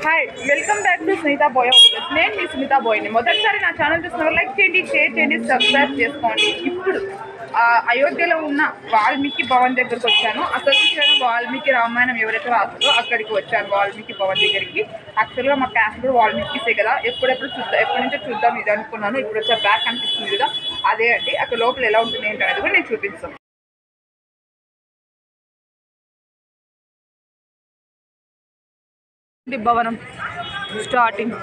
Hi welcome back to Sunitha Boya office నేను మీ సునీత బోయ్ని మొదటిసారి నా ఛానల్ చూసిన వాళ్ళు లైక్ చేయండి షేర్ చేయండి సబ్స్క్రైబ్ చేసుకోండి ఇప్పుడు ఆ, అయోధ్యలో ఉన్న వాల్మీకి భవన్ దగ్గరికి వచ్చాను అసలు చూసాను వాల్మీకి రామాయణం ఎవరైతే రాస్తారో అక్కడికి వచ్చాను వాల్మీకి భవన్ దగ్గరికి యాక్చువల్గా మా క్లాస్ కూడా వాల్మీకిసే కదా ఎప్పుడెప్పుడు చూద్దాం ఎప్పటి నుంచో చూద్దాం ఇది అనుకున్నాను ఇప్పుడు వచ్చే బ్యాక్ అనిపిస్తుంది కదా అదే అండి అక్కడ లోపల ఎలా ఉంటుంది ఏంటి అనేది కూడా నేను చూపిస్తాను ఇది భవనం స్టార్టింగ్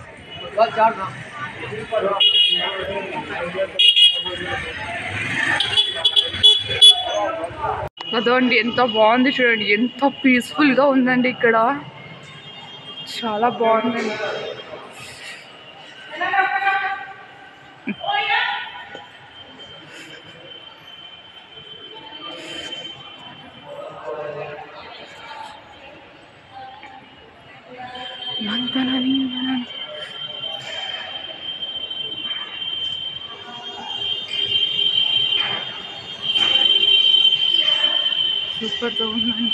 అదండి ఎంత బాగుంది చూడండి ఎంత పీస్ఫుల్గా ఉందండి ఇక్కడ చాలా బాగుందండి నందనని ననని. సూపర్గా ఉందండి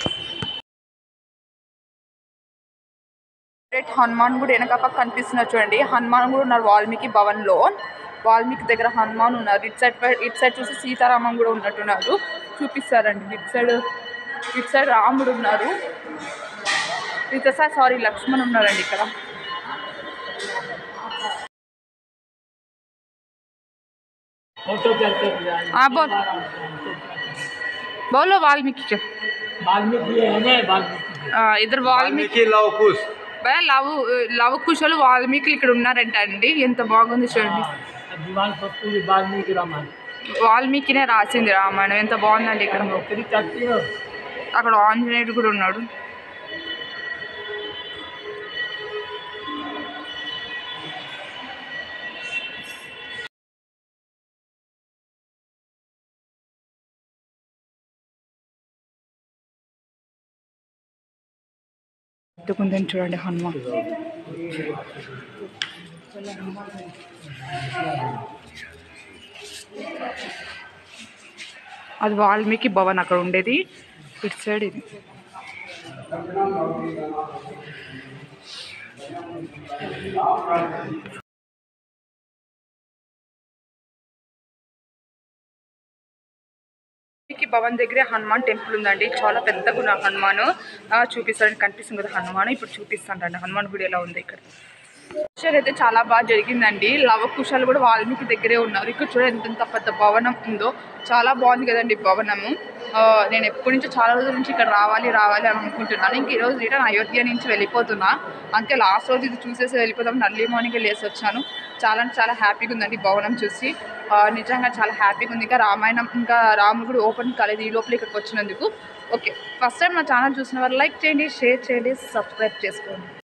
రేట్ హనుమాన్ కూడా వెనక పక్క కనిపిస్తున్నారు చూడండి హనుమాన్ కూడా ఉన్నారు వాల్మీకి భవన్లో వాల్మీకి దగ్గర హనుమాన్ ఉన్నారు ఇటు సైడ్ పై- ఇటు సైడ్ చూసి సీతారామం కూడా ఉన్నట్టున్నారు చూపిస్తారండి ఇటు సైడ్ ఇటు సైడ్ రాముడు ఉన్నారు ఇటు సైడ్ సారీ లక్ష్మణ్ ఉన్నారండి ఇక్కడ फोटो करके बुलाएंगे। हाँ, बोल। बोलो वाल्मीकि के वाल्मीकि है ना वाल्मीकि ఆ, ఇద్దరు వాల్మీకి వాల్మీకి లవ్ కుష్ బా, లవ్ లవ కుశలు వాల్మీకి ఇక్కడ ఉన్నారంట అండి ఎంత బాగుంది చూడండి दीवान पर पूरी वाल्मीकि रामायण వాల్మీకినే రాసింది రామాయణం ఎంత బాగుందండి ఇక్కడ नौकरी करती हो అక్కడ ఆంజనేయుడు కూడా ఉన్నాడు ఎత్తుకుందని చూడండి హనుమాన్ అది వాల్మీకి భవన్ అక్కడ ఉండేది ఇటు సైడ్ ఇది వాల్మీకి భవన్ దగ్గరే హనుమాన్ టెంపుల్ ఉందండి చాలా పెద్దగా ఉన్న హనుమాన్ ఆ, చూపిస్తారని కనిపిస్తుంది కదా హనుమాన్ ఇప్పుడు చూపిస్తాను హనుమాన్ గుడి ఎలా ఉంది ఇక్కడ కుషాలు అయితే చాలా బాగా జరిగిందండి లవ కుషాలు కూడా వాల్మీకి దగ్గరే ఉన్నారు ఇక్కడ చూడండి ఎంత ఎంత పెద్ద భవనం ఉందో చాలా బాగుంది కదండి భవనము ఆ, నేను ఎప్పటి నుంచో చాలా రోజుల నుంచి ఇక్కడ రావాలి రావాలి అని అనుకుంటున్నాను ఇంక ఈరోజు రిటర్న్ అయోధ్య నుంచి వెళ్ళిపోతున్నా అంతే లాస్ట్ రోజు ఇది చూసేసి వెళ్ళిపోతాం అర్లీ మార్నింగ్ లేసి వచ్చాను చాలా అంటే చాలా హ్యాపీగా ఉందండి ఈ భవనం చూసి ఆ, నిజంగా చాలా హ్యాపీగా ఉంది ఇంకా రామాయణం ఇంకా రాముడు కూడా ఓపెన్ కాలేదు ఈ లోపల ఇక్కడికి వచ్చినందుకు ఓకే ఫస్ట్ టైం నా ఛానల్ చూసిన వారు లైక్ చేయండి షేర్ చేయండి సబ్స్క్రైబ్ చేసుకోండి